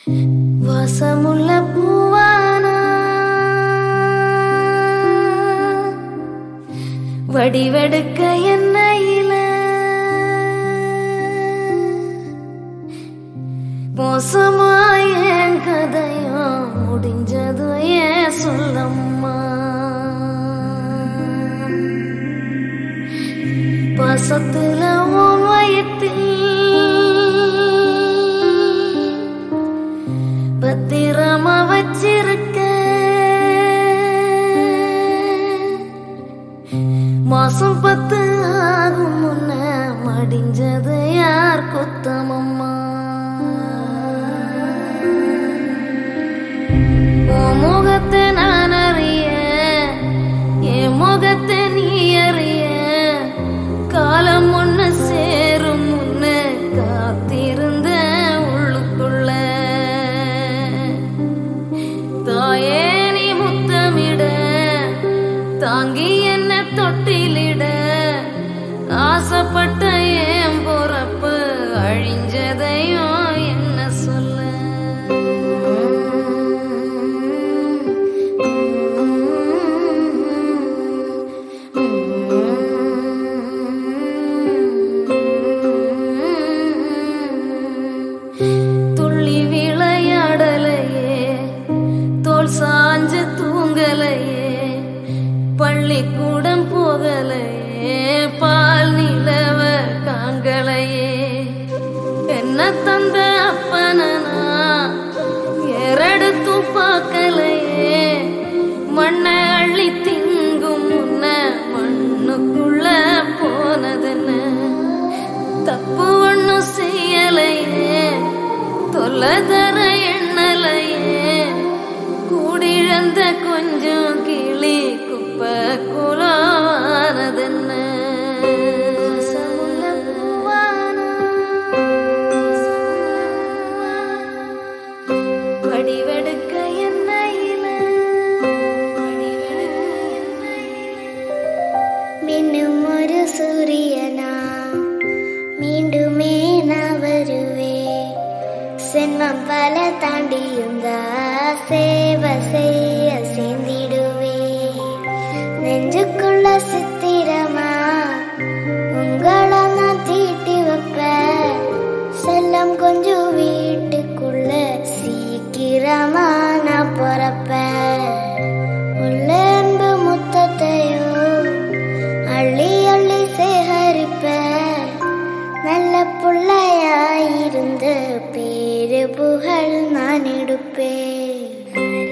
வாசமுள்ள பூவானா வடிவெடுக்க என்னையில மோசமாய என் கதையும் முடிஞ்சது ஏன் சொல்லம்மா பாசத்துல உன் வயத்தில் பத்திரமா வச்சிருக்க மாசம் பத்து ஆகும் முன்ன மடிஞ்சது யார் குத்தமம்மா உன் முகத்தை நான் அறிய என் முகத்தை நீ அறிய காலம் ஒண்ணு சேரும் முன்னு காத்திருந்த உள்ளுக்குள்ள தாயே நீ முத்தமிட தாங்கி என்ன தொட்டிலிட ஆசைப்பட்ட ஏன் பொறப்பு அழிஞ்சதையும் என்ன சொல்ல துள்ளி விளையாடலையே தோல் சாஞ்சு தூங்கலையே பள்ளிக்கூடம் போகலையே பால் நிலவ காங்கலையே என்ன தந்த அப்பனனா எரடுத்தும் பார்க்கலையே மண்ணை அள்ளி திங்கும் முன்ன மண்ணுக்குள்ள போனதென்ன தப்பு ஒண்ணும் செய்யலையே தொல்லை தர எண்ணலையே கூடிழந்த கொஞ்சம் கிளி குப்பை குலவானதென்ன வடிவெடுக்க என்னையில வடிவெடுக்க என்னையில மின்னும் ஒரு சூரியனா மீண்டுமே நான் வருவேன் சென்மம் பல தாண்டியும் தான் சேவை செய்ய சேர்ந்திடுவே நெஞ்சுக்குள்ள சித்திரமா உங்களை நான் தீட்டி வைப்பேன் செல்லம் கொஞ்சம் வீட்டுக்குள்ள சீக்கிரமா நான் பிறப்பேன் உள்ள அன்பு முத்தத்தையும் அள்ளி அள்ளி சேகரிப்ப நல்ல புள்ளையாயிருந்து பேரு புகழ் நான் எடுப்பேன்